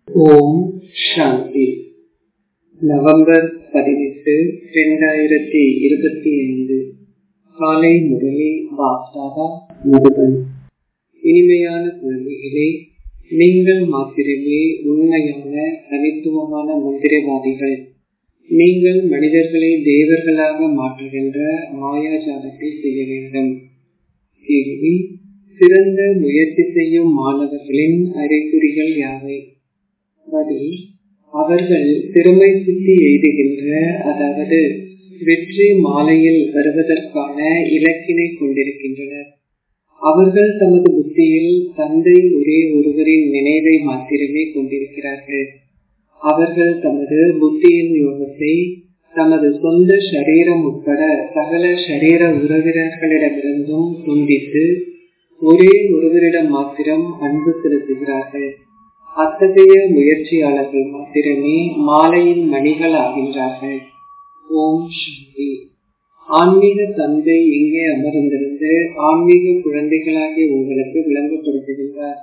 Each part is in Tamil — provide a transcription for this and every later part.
ஓம் சாந்தி நவம்பர் பதினெட்டு இரண்டாயிரத்தி இருபத்தி ஐந்து காலை முரளி பாப்தாதா மதுபன் இனிமையான குழந்தைகளே நீங்கள் மாத்திரமே உண்மையான தனித்துவமான மந்திரவாதிகள் நீங்கள் மனிதர்களை தேவர்களாக மாற்றுகின்ற மாயாஜாலத்தை செய்ய வேண்டும் கேள்வி சிறந்த முயற்சி செய்யும் மாணவர்களின் அறிகுறிகள் யாவை பதில் அவர்கள் திறமை சுத்தி எய்துகின்ற அதாவது வெற்றி மாலையில் வருவதற்கான இலக்கினை கொண்டிருக்கின்றனர் அவர்கள் தமது புத்தியில் தந்தை ஒரே ஒருவரின் நினைவை மாத்திரமே கொண்டிருக்கிறார்கள் அவர்கள் தமது புத்தியின் யோகத்தை தமது சொந்த சரீரம் உட்பட சகல சரீர உறவினர்களிடமிருந்தும் துண்டித்து ஒரே ஒருவரிடம் மாத்திரம் அன்பு செலுத்துகிறார்கள் அத்தகைய முயற்சியாளர்கள் மாத்திரமே மாலையின் மணிகள் ஆகின்றார்கள் ஓம் சாந்தி ஆன்மீக தந்தை இங்கே அமர்ந்திருந்து ஆன்மீக குழந்தைகளாகிய உங்களுக்கு விளங்கப்படுத்துகின்றார்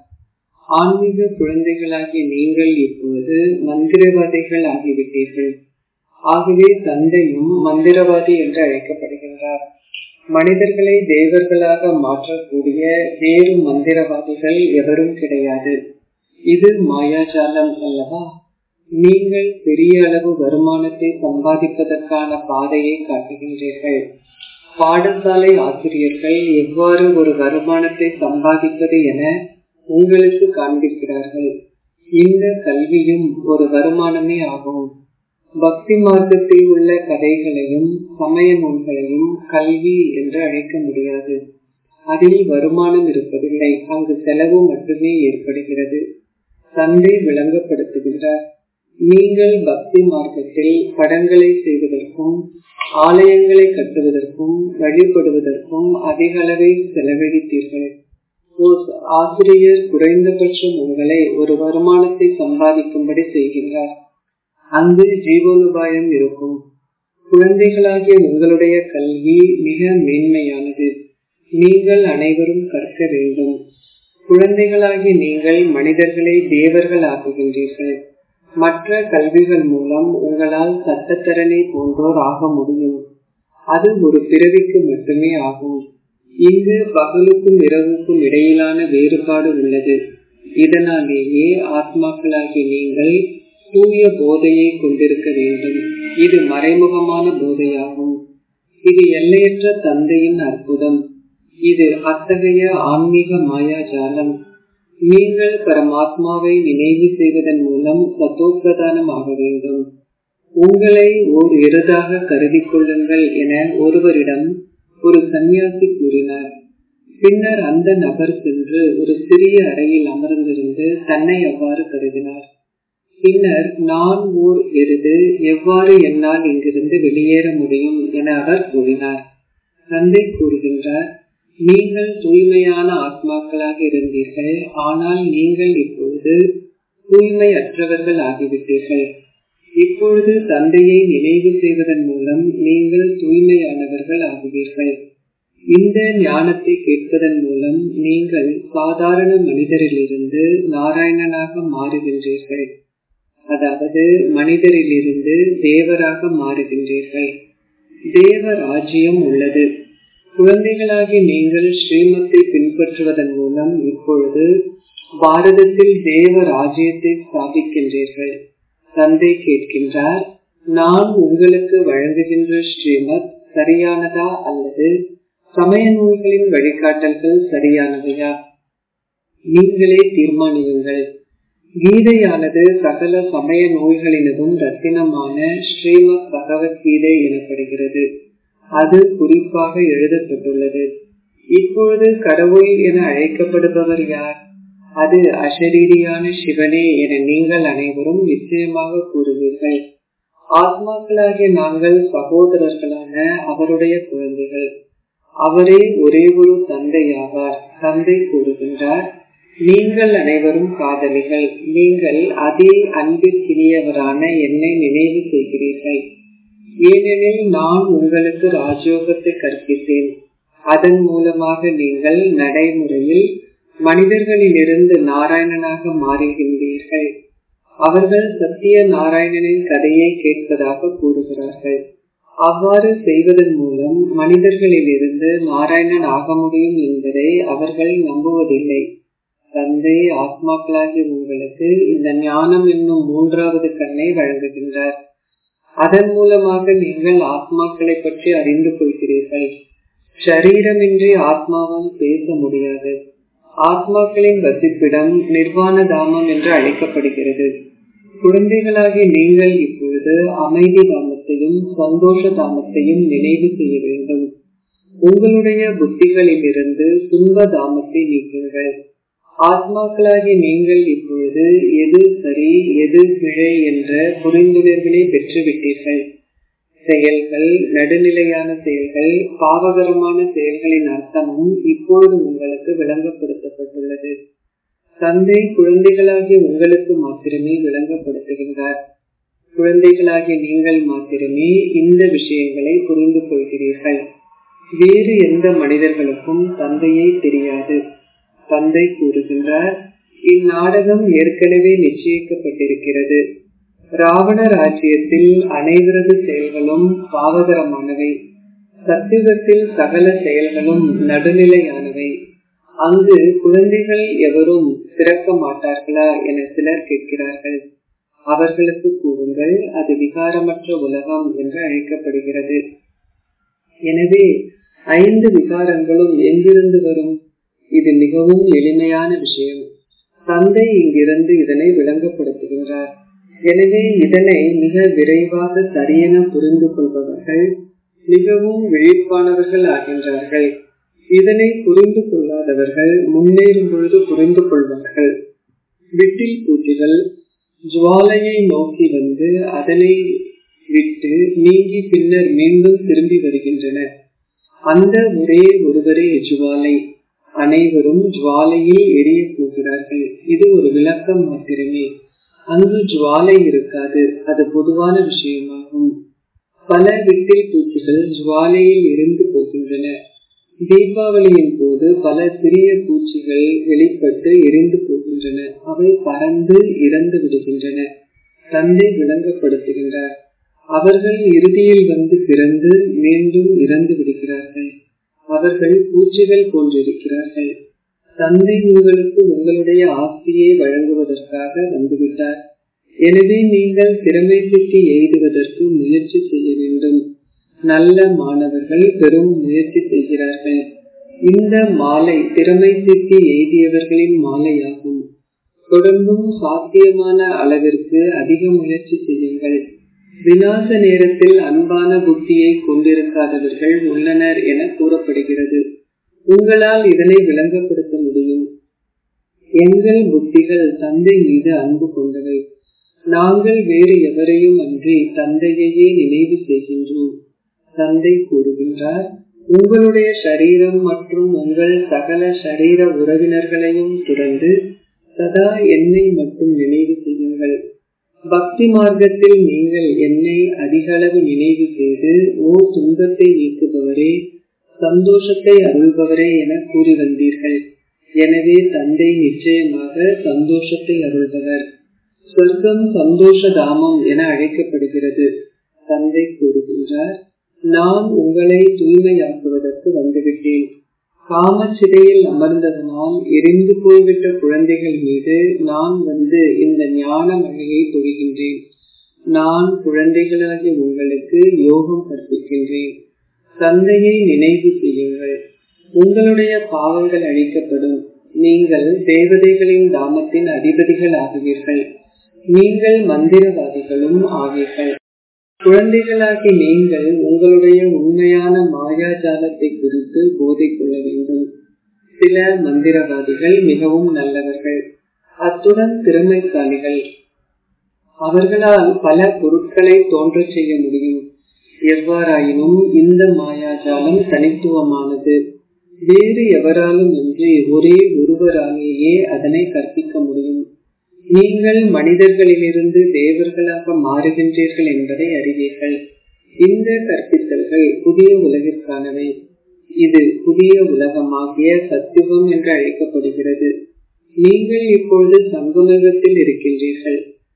ஆன்மீக குழந்தைகளாகிய நீங்கள் இப்பொழுது மந்திரவாதிகள் ஆகிவிட்டீர்கள் ஆகவே தந்தையும் மந்திரவாதி என்று அழைக்கப்படுகின்றார் மனிதர்களை தேவர்களாக மாற்றக்கூடிய வேறு மந்திரவாதிகள் எவரும் கிடையாது இது மாயாஜாலம் அல்லவா நீங்கள் பெரிய அளவு வருமானத்தை சம்பாதிப்பதற்கான பாதையை காட்டுகின்றீர்கள் பாடசாலை ஆசிரியர்கள் எவ்வாறு ஒரு வருமானத்தை சம்பாதிப்பது என உங்களுக்கு காண்பிக்கிறார்கள் இந்த கல்வியும் ஒரு வருமானமே ஆகும் பக்தி மார்க்கத்தில் உள்ள கதைகளையும் சமய நூல்களையும் கல்வி என்று அழைக்க முடியாது அதில் வருமானம் இருப்பதில்லை அங்கு செலவு மட்டுமே ஏற்படுகிறது தந்தை விளங்கப்படுத்துகின்றார் நீங்கள் பக்தி மார்க்கத்தில் படங்களை செய்வதற்கும் ஆலயங்களை கட்டுவதற்கும் வழிபடுவதற்கும் அதிக அளவை செலவழித்தீர்கள் ஆசிரியர் குறைந்தபட்சம் உங்களை ஒரு வருமானத்தை சம்பாதிக்கும்படி செய்கின்றார் அங்கு ஜீவோனுபாயம் இருக்கும் குழந்தைகளாகிய உங்களுடைய கல்வி மிக மேன்மையானது நீங்கள் அனைவரும் கற்க வேண்டும் குழந்தைகளாகிய நீங்கள் மனிதர்களை தேவர்கள் ஆக்குகின்றீர்கள் மற்ற கல்விகள் மூலம் உங்களால் சட்டத்தரணை போன்றோர் ஆக முடியும் அது ஒரு பிறவிக்கு மட்டுமே ஆகும் இங்கு பகலுக்கும் இரவுக்கும் இடையிலான வேறுபாடு உள்ளது இதனாலேயே ஆத்மாக்களாகிய நீங்கள் தூய போதையை கொண்டிருக்க வேண்டும் இது மறைமுகமான போதையாகும் இது எல்லையற்ற தந்தையின் அற்புதம் இது அத்தகைய ஆன்மீக மாயாஜாலம் நீங்கள் பரமாத்மாவை நினைவு செய்வதன் மூலம் சத்தோப்பிரதானம் ஆக வேண்டும் உங்களை ஓர் எருதாக கருதி கொள்ளுங்கள் என ஒருவரிடம் ஒரு சந்நியாசி கூறினார் பின்னர் அந்த நபர் சென்று ஒரு சிறிய அறையில் அமர்ந்திருந்து தன்னை அவ்வாறு கருதினார் பின்னர் நான் ஓர் எருது எவ்வாறு என்னால் இங்கிருந்து வெளியேற முடியும் என அவர் கூறினார் தந்தை கூறுகின்றார் நீங்கள் தூய்மையான ஆத்மாக்களாக இருந்தீர்கள் ஆனால் நீங்கள் இப்பொழுது தூய்மை அற்றவர்கள் ஆகிவிட்டீர்கள் இப்பொழுது தந்தையை நினைவு செய்வதன் மூலம் நீங்கள் தூய்மையானவர்கள் ஆகுவீர்கள் இந்த ஞானத்தை கேட்பதன் மூலம் நீங்கள் சாதாரண மனிதரிலிருந்து நாராயணனாக மாறுகின்றீர்கள் அதாவது மனிதரிலிருந்து தேவராக மாறுகின்றீர்கள் தேவ ராஜ்யம் உள்ளது குழந்தைகளாகி நீங்கள் ஸ்ரீமத்தை பின்பற்றுவதன் மூலம் இப்பொழுது பாரதத்தில் தேவ ராஜ்யத்தை ஸ்தாபிக்கின்றீர்கள் தந்தை கேட்கின்றார் நான் உங்களுக்கு வழங்குகின்ற ஸ்ரீமத் சரியானதா அல்லது சமய நூல்களின் வழிகாட்டல்கள் சரியானவையா நீங்களே தீர்மானியுங்கள் கீதையானது சகல சமய நூல்களினதும் ரத்தினமான ஸ்ரீமத் பகவத்கீதை எனப்படுகிறது அது குறிப்பாக எழுதப்பட்டுள்ளது இப்பொழுது கடவுள் என அழைக்கப்படுபவர் யார் அது அசரீரியான சிவனே என நீங்கள் அனைவரும் நிச்சயமாக கூறுவீர்கள் ஆத்மாக்களாகிய நாங்கள் சகோதரர்களான அவருடைய குழந்தைகள் அவரே ஒரே ஒரு தந்தையாவார் தந்தை கூறுகின்றார் நீங்கள் அனைவரும் காதலிகள் நீங்கள் அதே அன்பிற்கினியவரான என்னை நினைவு செய்கிறீர்கள் ஏனெனில் நான் உங்களுக்கு ராஜயோகத்தை கற்பித்தேன் அதன் மூலமாக நீங்கள் நடைமுறையில் மனிதர்களிலிருந்து நாராயணனாக மாறுகின்றீர்கள் அவர்கள் சத்திய நாராயணனின் கதையை கேட்பதாக கூறுகிறார்கள் அவ்வாறு செய்வதன் மூலம் மனிதர்களிலிருந்து நாராயணன் ஆக முடியும் என்பதை அவர்கள் நம்புவதில்லை தந்தை ஆத்மாக்களாகிய உங்களுக்கு இந்த ஞானம் என்னும் மூன்றாவது கண்ணை வழங்குகின்றார் அதன் மூலமாக நீங்கள் ஆத்மாக்களை பற்றி அறிந்து கொள்கிறீர்கள் ஷரீரமின்றி ஆத்மாவால் பேச முடியாது ஆத்மாக்களின் வசிப்பிடம் நிர்வாண தாமம் என்று அழைக்கப்படுகிறது குழந்தைகளாகிய நீங்கள் இப்பொழுது அமைதி தாமத்தையும் சந்தோஷ தாமத்தையும் நினைவு செய்ய வேண்டும் உங்களுடைய புத்திகளிலிருந்து துன்ப தாமத்தை நீக்குங்கள் ஆத்மாக்களாகிய நீங்கள் இப்பொழுது எது சரி எது பிழை என்ற புரிந்துணர்வினை பெற்றுவிட்டீர்கள் செயல்கள் நடுநிலையான செயல்கள் பாவகரமான செயல்களின் அர்த்தமும் இப்பொழுது உங்களுக்கு விளங்கப்படுத்தப்பட்டுள்ளது தந்தை குழந்தைகளாகிய உங்களுக்கு மாத்திரமே விளங்கப்படுத்துகின்றார் குழந்தைகளாகிய நீங்கள் மாத்திரமே இந்த விஷயங்களை புரிந்து கொள்கிறீர்கள் வேறு எந்த மனிதர்களுக்கும் தந்தையை தெரியாது தந்தை கூறுகின்றார் இந்நாடகம் ஏற்கனவே நிச்சயிக்கப்பட்டிருக்கிறது ராவண ராஜ்யத்தில் அனைவரது செயல்களும் பாவகரமானவை சத்தியுகத்தில் சகல செயல்களும் நடுநிலையானவை அங்கு குழந்தைகள் எவரும் பிறக்க மாட்டார்களா என சிலர் கேட்கிறார்கள் அவர்களுக்கு கூறுங்கள் அது விகாரமற்ற உலகம் என்று அழைக்கப்படுகிறது எனவே ஐந்து விகாரங்களும் எங்கிருந்து வரும் இது மிகவும் எளிமையான விஷயம் தந்தை இங்கிருந்து இதனை விளங்கப்படுத்துகின்றார் எனவே இதனை மிக விரைவாக சரியென புரிந்து கொள்பவர்கள் மிகவும் விழிப்பானவர்கள் ஆகின்றார்கள் இதனை புரிந்து கொள்ளாதவர்கள் முன்னேறும் பொழுது புரிந்து கொள்வார்கள் விட்டில் பூச்சிகள் ஜுவாலையை நோக்கி வந்து அதனை விட்டு நீங்கி பின்னர் மீண்டும் திரும்பி வருகின்றன அந்த ஒரே ஒருவரே ஜுவாலை அனைவரும் ஜுவாலையில் எரிய போகிறார்கள் இது ஒரு விளக்கம் மாத்திரமே அங்கு ஜுவாலை இருக்காது அது பொதுவான விஷயமாகும் பல விட்டில் பூச்சிகள் ஜுவாலையில் இருந்து போகின்றன தீபாவளியின் போது பல சிறிய பூச்சிகள் வெளிப்பட்டு எரிந்து போகின்றன அவை பறந்து இறந்து விடுகின்றன தந்தை விளங்கப்படுத்துகின்றார் அவர்கள் இறுதியில் வந்து பிறந்து மீண்டும் இறந்து விடுகிறார்கள் அவர்கள் பூச்சிகள் போன்றிருக்கிறார்கள் தந்தை உங்களுக்கு உங்களுடைய ஆஸ்தியை வழங்குவதற்காக வந்துவிட்டார் எனவே நீங்கள் திறமை சிட்டி எய்துவதற்கு முயற்சி செய்ய வேண்டும் நல்ல மாணவர்கள் பெரும் முயற்சி செய்கிறார்கள் இந்த மாலை திறமை சிட்டி எய்தியவர்களின் மாலையாகும் தொடர்ந்தும் சாத்தியமான அளவிற்கு அதிக முயற்சி செய்யுங்கள் விநாச நேரத்தில் அன்பான புத்தியை கொண்டிருக்காதவர்கள் உள்ளனர் என கூறப்படுகிறது உங்களால் இதனை விளங்கப்படுத்த முடியும் எங்கள் புத்திகள் தந்தை மீது அன்பு கொண்டவை நாங்கள் வேறு எவரையும் அன்றி தந்தையையே நினைவு செய்கின்றோம் தந்தை கூறுகின்றார் உங்களுடைய சரீரம் மற்றும் உங்கள் சகல சரீர உறவினர்களையும் துறந்து சதா என்னை மட்டும் நினைவு செய்யுங்கள் பக்தி மார்க்கத்தில் நீங்கள் என்னை அதிகளவு நினைவு செய்து ஓ துன்பத்தை நீக்குபவரே சந்தோஷத்தை அருள்பவரே என கூறி வந்தீர்கள் எனவே தந்தை நிச்சயமாக சந்தோஷத்தை அருள்பவர் சொர்க்கம் சந்தோஷ தாமம் என அழைக்கப்படுகிறது தந்தை கூறுகின்றார் நான் உங்களை தூய்மையாக்குவதற்கு வந்துவிட்டேன் காமச்சிதையில் அமர்ந்ததனால் எரிந்து போய்விட்ட குழந்தைகள் மீது நான் வந்து இந்த ஞான மழையை பொழிகின்றேன் நான் குழந்தைகளாகிய உங்களுக்கு யோகம் கற்பிக்கின்றேன் தந்தையை நினைவு செய்யுங்கள் உங்களுடைய பாவங்கள் அழிக்கப்படும் நீங்கள் தேவதைகளின் தாமத்தின் அதிபதிகள் ஆகுவீர்கள் நீங்கள் மந்திரவாதிகளும் ஆவீர்கள் குழந்தைகளாகி நீங்கள் உங்களுடைய உண்மையான மாயாஜாலத்தை குறித்து போதை கொள்ள வேண்டும் சில மந்திரவாதிகள் மிகவும் நல்லவர்கள் அத்துடன் திறமைசாலிகள் அவர்களால் பல பொருட்களை தோன்றச் செய்ய முடியும் எவ்வாறாயினும் இந்த மாயாஜாலம் தனித்துவமானது வேறு எவராலும் அன்றி ஒரே ஒருவராலேயே அதனை கற்பிக்க முடியும் நீங்கள் மனிதர்களிலிருந்து தேவர்களாக மாறுகின்றீர்கள் என்பதை அறிவீர்கள் இந்த கற்பித்தல்கள் புதிய உலகிற்கானவை இது புதிய உலகமாகிய சத்தியுகம் என்று அழைக்கப்படுகிறது நீங்கள் இப்பொழுது சங்குலகத்தில் இருக்கின்றீர்கள்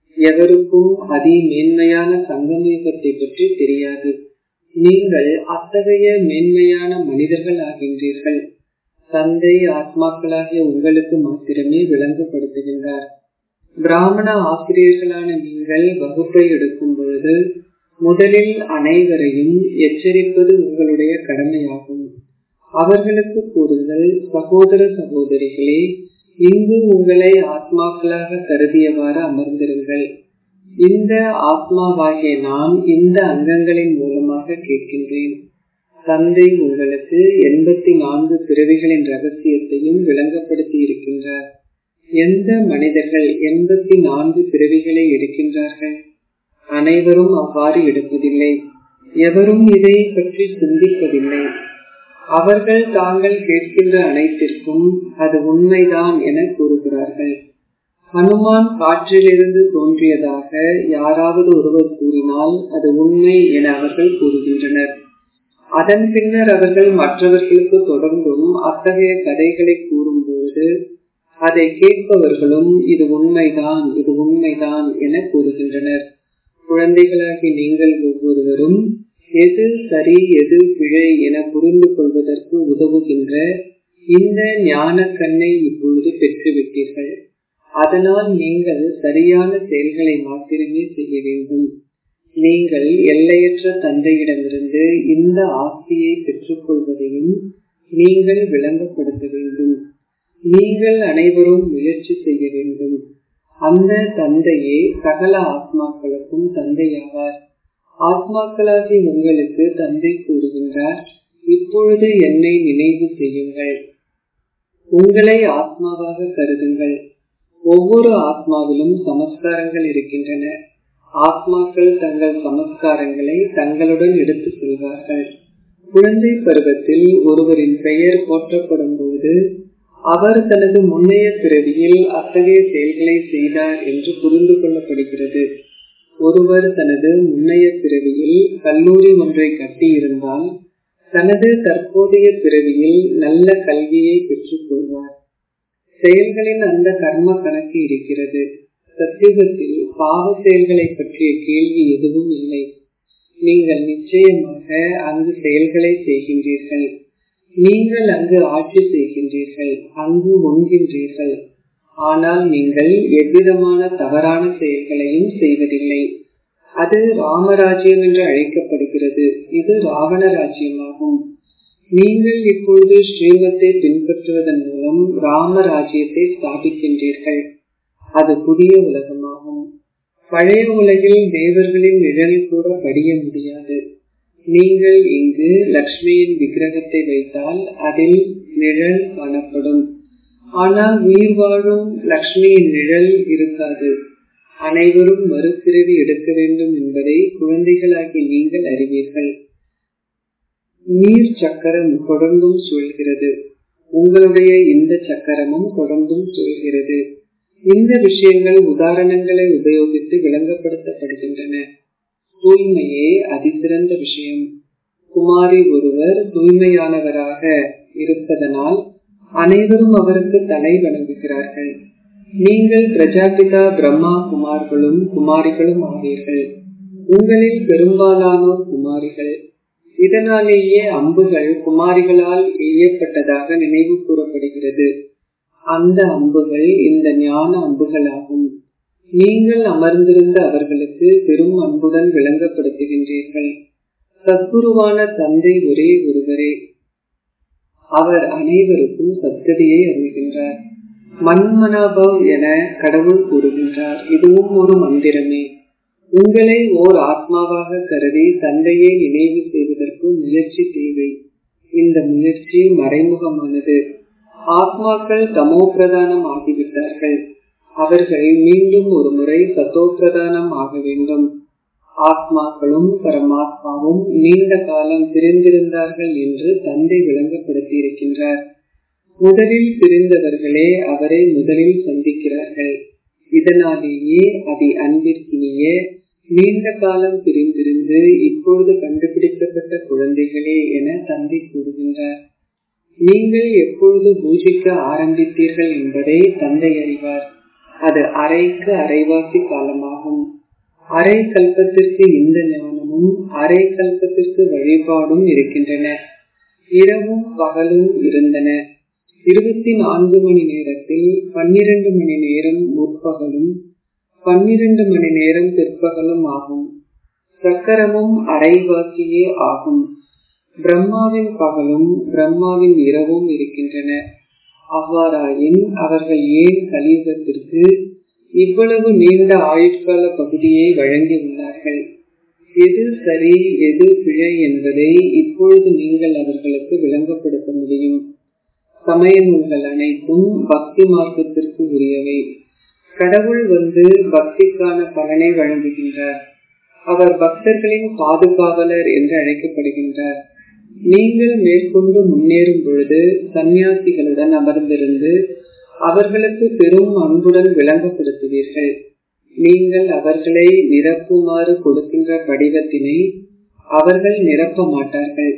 எவருக்கும் அதி மேன்மையான சங்கமயுகத்தை பற்றி தெரியாது நீங்கள் அத்தகைய மேன்மையான மனிதர்கள் ஆகின்றீர்கள் தந்தை ஆத்மாக்களாகிய உங்களுக்கு மாத்திரமே விளங்கப்படுத்துகின்றார் பிராமண ஆசிரியர்களான நீங்கள் வகுப்பை எடுக்கும் பொழுது முதலில் அனைவரையும் எச்சரிப்பது உங்களுடைய கடமையாகும் அவர்களுக்கு கூறுங்கள் சகோதர சகோதரிகளே இங்கு உங்களை ஆத்மாக்களாக கருதியவாறு அமர்ந்திருங்கள் இந்த ஆத்மாவாகிய நான் இந்த அங்கங்களின் மூலமாக கேட்கின்றேன் தந்தை உங்களுக்கு எண்பத்தி நான்கு பிறவிகளின் ரகசியத்தையும் விளங்கப்படுத்தி இருக்கின்றார் எந்த மனிதர்கள் எண்பத்தி நான்கு பிறவிகளை எடுக்கின்றார்கள் அனைவரும் அவ்வாறு எடுப்பதில்லை எவரும் இதை பற்றி சிந்திப்பதில்லை அவர்கள் தாங்கள் கேட்கின்ற அனைத்திற்கும் அது உண்மைதான் என கூறுகிறார்கள் ஹனுமான் காற்றிலிருந்து தோன்றியதாக யாராவது ஒருவர் கூறினால் அது உண்மை என அவர்கள் கூறுகின்றனர் அதன் பின்னர் அவர்கள் மற்றவர்களுக்கு தொடர்ந்தும் அத்தகைய கதைகளை கூறும்போது அதை கேட்பவர்களும் இது உண்மைதான் இது உண்மைதான் என கூறுகின்றனர் குழந்தைகளாகி நீங்கள் ஒவ்வொருவரும் எது சரி எது பிழை என புரிந்து கொள்வதற்கு உதவுகின்ற இந்த ஞான கண்ணை இப்பொழுது பெற்றுவிட்டீர்கள் அதனால் நீங்கள் சரியான செயல்களை மாத்திரமே செய்ய வேண்டும் நீங்கள் எல்லையற்ற தந்தையிடமிருந்து இந்த ஆஸ்தியை பெற்றுக்கொள்வதையும் நீங்கள் விளங்கப்படுத்த வேண்டும் நீங்கள் அனைவரும் முயற்சி செய்ய வேண்டும் அந்த தந்தையே சகல ஆத்மாக்களுக்கும் தந்தையாவார் ஆத்மாக்களாகி உங்களுக்கு தந்தை கூறுகின்றார் இப்பொழுது என்னை நினைவு செய்யுங்கள் உங்களை ஆத்மாவாக கருதுங்கள் ஒவ்வொரு ஆத்மாவிலும் சமஸ்காரங்கள் இருக்கின்றன ஆத்மாக்கள் தங்கள் சமஸ்காரங்களை தங்களுடன் எடுத்து செல்வார்கள் குழந்தை பருவத்தில் ஒருவரின் பெயர் போற்றப்படும் போது அவர் தனது முன்னைய பிறவியில் அத்தகைய செயல்களை செய்தார் என்று புரிந்து கொள்ளப்படுகிறது ஒருவர் தனது முன்னைய பிறவியில் கல்லூரி ஒன்றை கட்டியிருந்தால் தனது தற்போதைய பிறவியில் நல்ல கல்வியை பெற்றுக் கொள்வார் செயல்களின் அந்த கர்ம கணக்கு இருக்கிறது சத்தியுகத்தில் பாவ செயல்களை பற்றிய கேள்வி எதுவும் இல்லை நீங்கள் நிச்சயமாக அங்கு செயல்களை செய்கின்றீர்கள் நீங்கள் அங்கு ஆட்சி செய்கின்றீர்கள் அங்கு உண்கின்றீர்கள் ஆனால் நீங்கள் எவ்விதமான தவறான செயல்களையும் செய்வதில்லை அது ராமராஜ்யம் என்று அழைக்கப்படுகிறது இது ராவண ராஜ்யமாகும் நீங்கள் இப்பொழுது ஸ்ரீமத்தை பின்பற்றுவதன் மூலம் ராமராஜ்யத்தை ஸ்தாபிக்கின்றீர்கள் அது புதிய உலகமாகும் பழைய உலகில் தேவர்களின் நிழல் கூட படிய முடியாது நீங்கள் இங்கு லக்ஷ்மியின் விக்கிரகத்தை வைத்தால் அதில் நிழல் காணப்படும் ஆனால் உயிர் வாழும் லக்ஷ்மியின் நிழல் இருக்காது அனைவரும் மறுபிறவி எடுக்க வேண்டும் என்பதை குழந்தைகளாகி நீங்கள் அறிவீர்கள் நீர் சக்கரம் தொடர்ந்தும் சுழல்கிறது உங்களுடைய இந்த சக்கரமும் தொடர்ந்தும் சுழல்கிறது இந்த விஷயங்கள் உதாரணங்களை உபயோகித்து விளங்கப்படுத்தப்படுகின்றன தூய்மையே அதிசிறந்த விஷயம் குமாரி ஒருவர் தூய்மையானவராக இருப்பதனால் அனைவரும் அவருக்கு தலை வணங்குகிறார்கள் நீங்கள் பிரஜாபிதா பிரம்மா குமார்களும் குமாரிகளும் ஆவீர்கள் உங்களில் பெரும்பாலானோர் குமாரிகள் இதனாலேயே அம்புகள் குமாரிகளால் எய்யப்பட்டதாக நினைவு கூறப்படுகிறது அந்த அம்புகள் இந்த ஞான அம்புகளாகும் நீங்கள் அமர்ந்திருந்த அவர்களுக்கு பெரும் அன்புடன் விளங்கப்படுத்துகின்றீர்கள் சத்குருவான தந்தை ஒரே ஒருவரே அவர் அனைவருக்கும் சத்கதியை அருள்கின்றார் மன்மனாபவ் என கடவுள் கூறுகின்றார் இதுவும் ஒரு மந்திரமே உங்களை ஓர் ஆத்மாவாக கருதி தந்தையை நினைவு செய்வதற்கு முயற்சி தேவை இந்த முயற்சி மறைமுகமானது ஆத்மாக்கள் தமோ பிரதானம் ஆகிவிட்டார்கள் அவர்கள் மீண்டும் ஒரு முறை சத்தோ பிரதானம் ஆக வேண்டும் ஆத்மாக்களும் பரமாத்மாவும் நீண்ட காலம் பிரிந்திருந்தார்கள் என்று தந்தை விளங்கப்படுத்தி இருக்கின்றார் முதலில் பிரிந்தவர்களே அவரை முதலில் சந்திக்கிறார்கள் இதனாலேயே அதை அன்பிற்கினிய நீண்ட காலம் பிரிந்திருந்து இப்பொழுது கண்டுபிடிக்கப்பட்ட குழந்தைகளே என தந்தை கூறுகின்றார் நீங்கள் எப்பொழுது பூஜிக்க ஆரம்பித்தீர்கள் என்பதை தந்தை அறிவார் அது அரைக்கு அரைவாசி காலமாகும் அரை கல்பத்திற்கு இந்த ஞானமும் அரை கல்பத்திற்கு வழிபாடும் இருக்கின்றன இரவும் பகலும் இருந்தன இருபத்தி நான்கு மணி நேரத்தில் பன்னிரண்டு மணி நேரம் முற்பகலும் பன்னிரண்டு மணி நேரம் பிற்பகலும் ஆகும் சக்கரமும் அரைவாசியே ஆகும் பிரம்மாவின் பகலும் பிரம்மாவின் இரவும் இருக்கின்றன அவ்வாறாயின் அவர்கள் ஏன் கலியுகத்திற்கு இவ்வளவு நீண்ட ஆயுட்கால பகுதியை வழங்கியுள்ளார்கள் எது சரி எது பிழை என்பதை இப்பொழுது நீங்கள் அவர்களுக்கு விளங்கப்படுத்த முடியும் சமய நூல்கள் அனைத்தும் பக்தி மார்க்கத்திற்கு உரியவை கடவுள் வந்து பக்திக்கான பலனை வழங்குகின்றார் அவர் பக்தர்களின் பாதுகாவலர் என்று அழைக்கப்படுகின்றார் நீங்கள் மேற்கொண்டு முன்னேறும் பொழுது சந்நியாசிகளுடன் அமர்ந்திருந்து அவர்களுக்கு பெரும் அன்புடன் விளங்கப்படுத்துவீர்கள் நீங்கள் அவர்களை நிரப்புமாறு கொடுக்கின்ற படிவத்தினை அவர்கள் நிரப்ப மாட்டார்கள்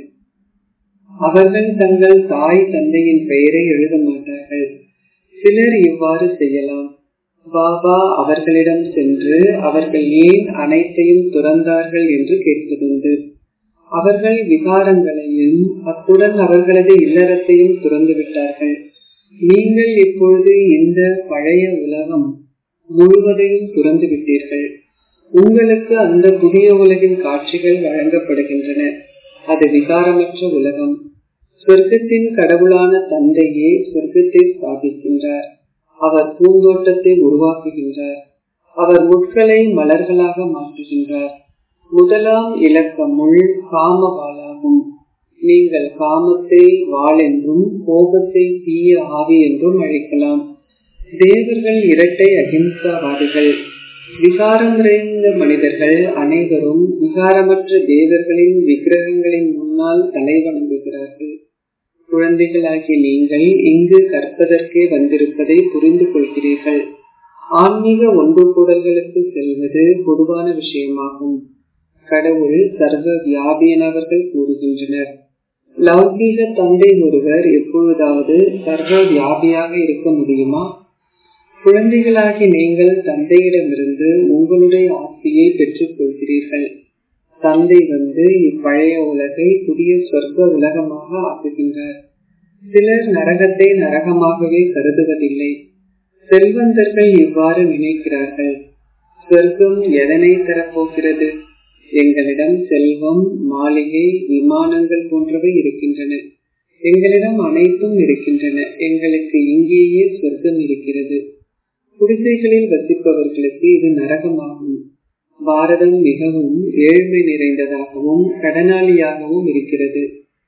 அவர்கள் தங்கள் தாய் தந்தையின் பெயரை எழுத மாட்டார்கள் சிலர் இவ்வாறு செய்யலாம் பாபா அவர்களிடம் சென்று அவர்கள் ஏன் அனைத்தையும் துறந்தார்கள் என்று கேட்பதுண்டு அவர்கள் விகாரங்களையும் அத்துடன் அவர்களது இல்லறத்தையும் துறந்து விட்டார்கள் நீங்கள் இப்பொழுது இந்த பழைய உலகம் முழுவதையும் துறந்து விட்டீர்கள் உங்களுக்கு அந்த புதிய உலகின் காட்சிகள் வழங்கப்படுகின்றன அது விகாரமற்ற உலகம் சொர்க்கத்தின் கடவுளான தந்தையே சொர்க்கத்தை ஸ்தாபிக்கின்றார் அவர் பூந்தோட்டத்தை உருவாக்குகின்றார் அவர் முட்களை மலர்களாக மாற்றுகின்றார் முதலாம் இலக்க முள் காமவாளாகும் நீங்கள் காமத்தை வாள் என்றும் கோபத்தை தீய ஆவி என்றும் அழைக்கலாம் தேவர்கள் இரட்டை அகிம்சாவாதிகள் விகாரம் நிறைந்த மனிதர்கள் அனைவரும் விகாரமற்ற தேவர்களின் விக்கிரகங்களின் முன்னால் தலை வணங்குகிறார்கள் குழந்தைகளாகிய நீங்கள் இங்கு கற்பதற்கே வந்திருப்பதை புரிந்து கொள்கிறீர்கள் ஆன்மீக ஒன்று கூடல்களுக்கு செல்வது பொதுவான விஷயமாகும் கடவுள் சர்வ வியாபியனவர்கள் கூறுகின்றனர் லௌகீக தந்தை ஒருவர் எப்பொழுதாவது சர்வ வியாபியாக இருக்க முடியுமா குழந்தைகளாகி நீங்கள் தந்தையிடமிருந்து உங்களுடைய ஆசையை பெற்றுக் கொள்கிறீர்கள் தந்தை வந்து இப்பழைய உலகை புதிய சொர்க்க உலகமாக ஆக்குகின்றார் சிலர் நரகத்தை நரகமாகவே கருதுவதில்லை செல்வந்தர்கள் இவ்வாறு நினைக்கிறார்கள் சொர்க்கம் எதனை தரப்போகிறது எங்களிடம் செல்வம் மாளிகை விமானங்கள் போன்றவை இருக்கின்றன எங்களிடம் அனைத்தும் இருக்கின்றன எங்களுக்கு இங்கேயே சொர்க்கம் இருக்கிறது குடிசைகளில் வசிப்பவர்களுக்கு இது நரகமாகும் பாரதம் மிகவும் ஏழ்மை நிறைந்ததாகவும் கடனாளியாகவும் இருக்கிறது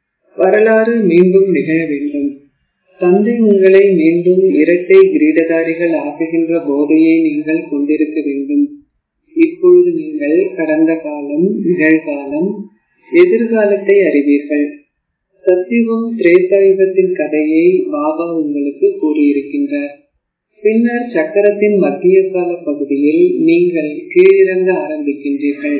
வரலாறு மீண்டும் நிகழ வேண்டும் தந்தை உங்களை மீண்டும் இரட்டை கிரீடதாரிகள் ஆக்குகின்ற போதையை நீங்கள் கொண்டிருக்க வேண்டும் இப்பொழுது நீங்கள் கடந்த காலம் நிகழ்காலம் எதிர்காலத்தை அறிவீர்கள் சத்தியுகம் திரேசாயுகத்தின் கதையை பாபா உங்களுக்கு கூறியிருக்கின்றார் பின்னர் சக்கரத்தின் மத்திய கால பகுதியில் நீங்கள் கீழிறங்க ஆரம்பிக்கின்றீர்கள்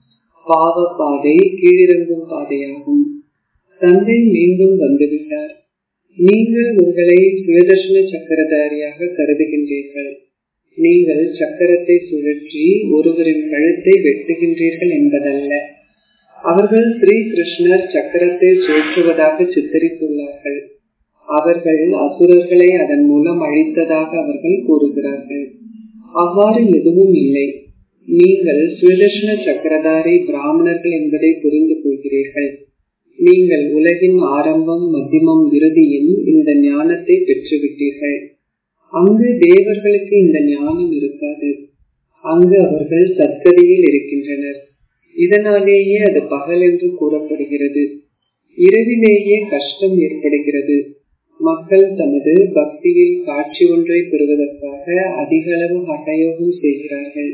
பாவ பாதை கீழிறங்கும் பாதையாகும் தந்தை மீண்டும் வந்துவிட்டார் நீங்கள் உங்களை சுயதர்ஷன சக்கரதாரியாக கருதுகின்றீர்கள் நீங்கள் சக்கரத்தை சுழற்றி ஒருவரின் கழுத்தை வெட்டுகின்றீர்கள் என்பதல்ல அவர்கள் ஸ்ரீ கிருஷ்ணர் சக்கரத்தை சுழற்றுவதாக சித்தரித்துள்ளார்கள் அவர்கள் அசுரர்களை அதன் மூலம் அழித்ததாக அவர்கள் கூறுகிறார்கள் அவ்வாறு எதுவும் இல்லை நீங்கள் சுயதர்ஷன சக்கரதாரி பிராமணர்கள் என்பதை புரிந்து கொள்கிறீர்கள் நீங்கள் உலகின் ஆரம்பம் மத்தியமம் இறுதியின் இந்த ஞானத்தை பெற்றுவிட்டீர்கள் அங்கு தேவர்களுக்கு இந்த ஞானம் இருக்காது அங்கு அவர்கள் சத்கதியில் இருக்கின்றனர் இதனாலேயே அது பகல் என்று கூறப்படுகிறது இரவிலேயே கஷ்டம் ஏற்படுகிறது மக்கள் தமது பக்தியில் காட்சி ஒன்றை பெறுவதற்காக அதிக அளவு ஹட்டயோகம் செய்கிறார்கள்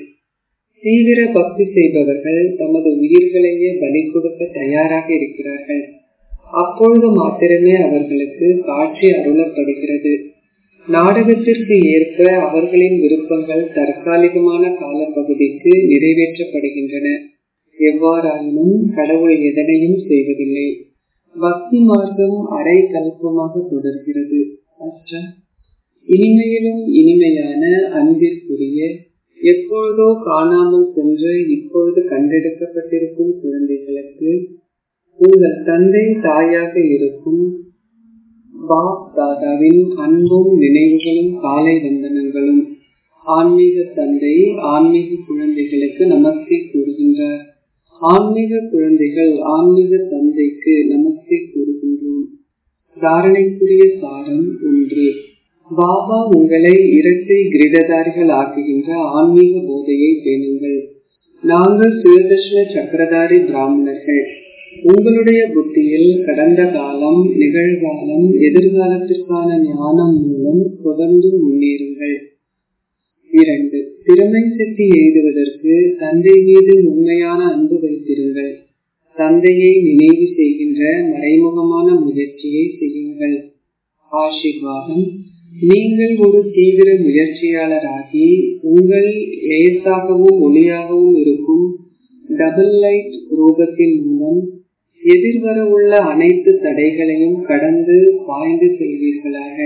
தீவிர பக்தி செய்பவர்கள் தமது உயிர்களையே பலி கொடுக்க தயாராக இருக்கிறார்கள் அப்பொழுது மாத்திரமே அவர்களுக்கு காட்சி அருளப்படுகிறது நாடகத்திற்கு ஏற்ப அவர்களின் விருப்பங்கள் தற்காலிகமான காலப்பகுதிக்கு நிறைவேற்றப்படுகின்றன எவ்வாறாயினும் கடவுள் எதனையும் செய்வதில்லை பக்தி மார்க்கம் அரை கல்பமாக தொடர்கிறது அச்சா இனிமையிலும் இனிமையான அன்பிற்குரிய எப்பொழுதோ காணாமல் சென்று இப்பொழுது கண்டெடுக்கப்பட்டிருக்கும் குழந்தைகளுக்கு உங்கள் தந்தை தாயாக இருக்கும் பாப் தாதாவின் அன்பும் நினைவுகளும் காலை வந்தனங்களும் ஆன்மீக தந்தை ஆன்மீக குழந்தைகளுக்கு நமஸ்தே கூறுகின்றார் ஆன்மீக குழந்தைகள் ஆன்மீக தந்தைக்கு நமஸ்தே கூறுகின்றோம் தாரணைக்குரிய சாரம் ஒன்று பாபா உங்களை இரட்டை கிரீடதாரிகள் ஆக்குகின்ற ஆன்மீக போதையை பேணுங்கள் நாங்கள் சுயதர்ஷன சக்கரதாரி பிராமணர்கள் உங்களுடைய புத்தியில் கடந்த காலம் நிகழ்காலம் எதிர்காலத்திற்கான ஞானம் மூலம் தொடர்ந்து முன்னேறுங்கள் இரண்டு திறமை சக்தி எழுதுவதற்கு தந்தை மீது உண்மையான அன்பு வைத்திருங்கள் தந்தையை நினைவு செய்கின்ற மறைமுகமான முயற்சியை செய்யுங்கள் ஆசீர்வாதம் நீங்கள் ஒரு தீவிர முயற்சியாளராகி உங்கள் லேசாகவும் ஒளியாகவும் இருக்கும் டபுள் லைட் ரூபத்தின் மூலம் எதிர்வர உள்ள அனைத்து தடைகளையும் கடந்து பாய்ந்து செல்வீர்களாக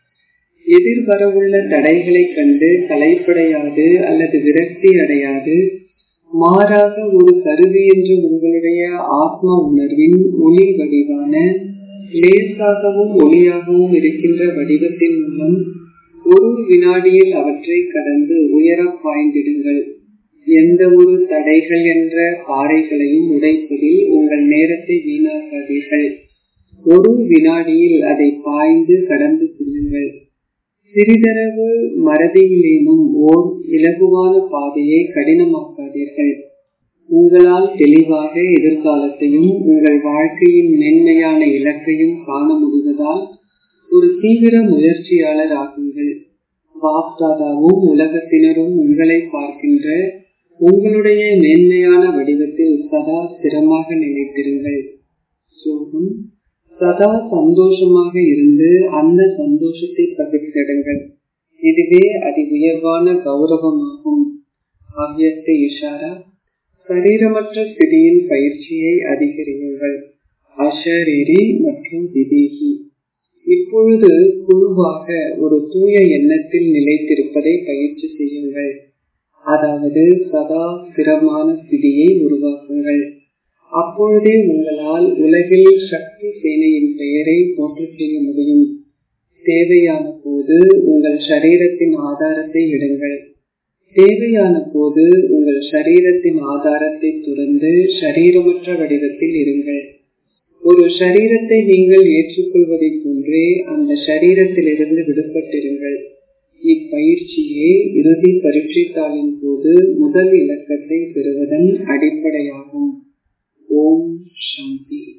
எதிர்வரவுள்ள தடைகளை கண்டு கலைப்படையாது அல்லது விரக்தி அடையாது மாறாக ஒரு கருவி என்று உங்களுடைய ஆத்ம உணர்வின் ஒளி வடிவான லேசாகவும் ஒளியாகவும் இருக்கின்ற வடிவத்தின் மூலம் ஒரு வினாடியில் அவற்றை கடந்து உயர பாய்ந்திடுங்கள் எந்த ஒரு தடைகள் என்ற பாறைகளையும் உடைப்பதில் உங்கள் நேரத்தை வீணாக்காதீர்கள் ஒரு வினாடியில் அதை பாய்ந்து கடந்து செல்லுங்கள் சிறிதளவு மறதியிலேனும் ஓர் இலகுவான பாதையை கடினமாக்காதீர்கள் உங்களால் தெளிவாக எதிர்காலத்தையும் உங்கள் வாழ்க்கையின் மென்மையான இலக்கையும் காண முடிவதால் ஒரு தீவிர முயற்சியாளர் ஆகுங்கள் பாப்தாதாவும் உலகத்தினரும் உங்களை பார்க்கின்ற உங்களுடைய மேன்மையான வடிவத்தில் சதா ஸ்திரமாக நினைத்திருங்கள் சோகம் சதா சந்தோஷமாக இருந்து அந்த சந்தோஷத்தை பகிர்ந்திடுங்கள் இதுவே அதி உயர்வான கௌரவமாகும் ஆகியத்த இஷாரா சரீரமற்ற ஸ்திதியின் பயிற்சியை அதிகரியுங்கள் அஷரீரி மற்றும் விதேகி இப்பொழுது குழுவாக ஒரு தூய எண்ணத்தில் நிலைத்திருப்பதை பயிற்சி செய்யுங்கள் அதாவது சதா ஸ்திரமான ஸ்திதியை உருவாக்குங்கள் அப்பொழுதே உங்களால் உலகில் சக்தி சேனையின் பெயரை போற்று செய்ய முடியும் தேவையான போது உங்கள் சரீரத்தின் ஆதாரத்தை இடுங்கள் தேவையான போது உங்கள் சரீரத்தின் ஆதாரத்தை துறந்து சரீரமற்ற வடிவத்தில் இருங்கள் ஒரு சரீரத்தை நீங்கள் ஏற்றுக்கொள்வதை போன்றே அந்த சரீரத்திலிருந்து விடுபட்டிருங்கள் இப்பயிற்சியே இறுதி பரீட்சை தாளின் போது முதல் இலக்கத்தை பெறுவதன் அடிப்படையாகும் ஓம் சாந்தி